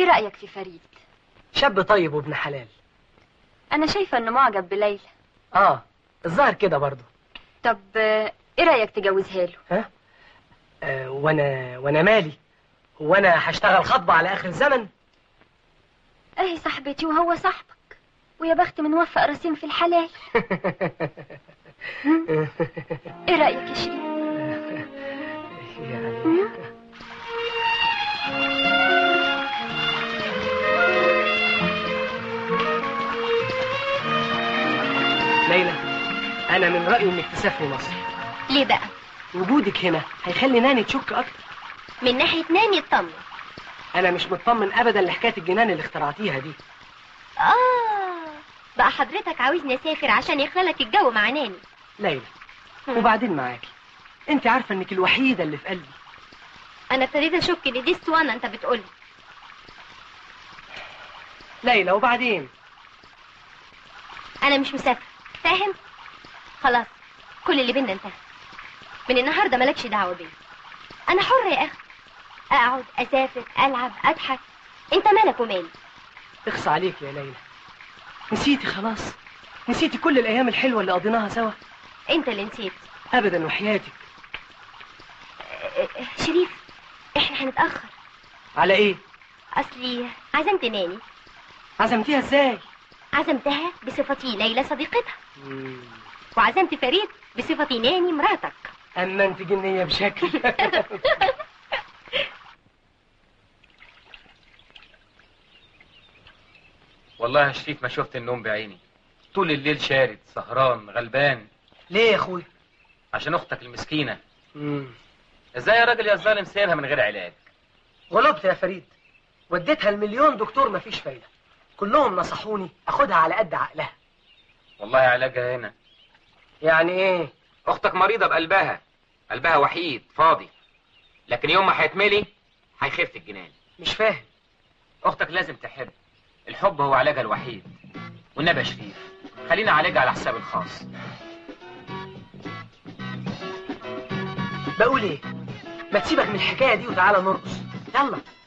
رأيك في فريد شاب طيب وابن حلال أنا شايفة إنه معجب بليلى اه الظاهر كده برضه طب آه، إيه رأيك تجوزها له ها آه وانا وانا مالي هو انا هشتغل خطبه على اخر الزمن أهي صاحبتي وهو صاحبك ويا بخت من وفق راسين في الحلال إيه رأيك يا شريف يعني ليلى انا من رايي انك تسافري مصر ليه بقى وجودك هنا هيخلي ناني تشك اكتر من ناحية ناني اطمن انا مش مطمن ابدا لحكايه الجنان اللي اخترعتيها دي اه بقى حضرتك عاوزني اسافر عشان يخلك الجو مع ناني ليلى وبعدين معاكي انت عارفه انك الوحيده اللي في قلبي انا ابتديت اشك ان دي اسطوانه انت بتقولي ليلى وبعدين انا مش مسافر فاهم خلاص كل اللي بينا انتهى من النهارده مالكش دعوه بيا انا حره يا اخي اقعد اسافر العب اضحك انت مالك ومالي اخصى عليك يا ليلى نسيتي خلاص نسيتي كل الايام الحلوه اللي قضيناها سوا انت اللي نسيت ابدا وحياتك اه، اه، شريف احنا هنتاخر على ايه اصلي عزمت ناني عزمتيها ازاي عزمتها بصفتي ليلى صديقتها وعزمت فريد بصفتي ناني مراتك اما انت جنيه بشكل والله يا شريف ما شفت النوم بعيني طول الليل شارد سهران غلبان ليه يا اخوي عشان اختك المسكينه ازاي يا راجل يا ظالم سايبها من غير علاج غلبت يا فريد وديتها المليون دكتور مفيش فايده كلهم نصحوني اخدها على قد عقلها والله علاجها هنا يعني ايه اختك مريضه بقلبها قلبها وحيد فاضي لكن يوم ما هيتملي هيخف الجنان مش فاهم اختك لازم تحب الحب هو علاجها الوحيد والنبي يا شريف خلينا عالجها على حساب الخاص بقول ايه ما تسيبك من الحكايه دي وتعالى نرقص يلا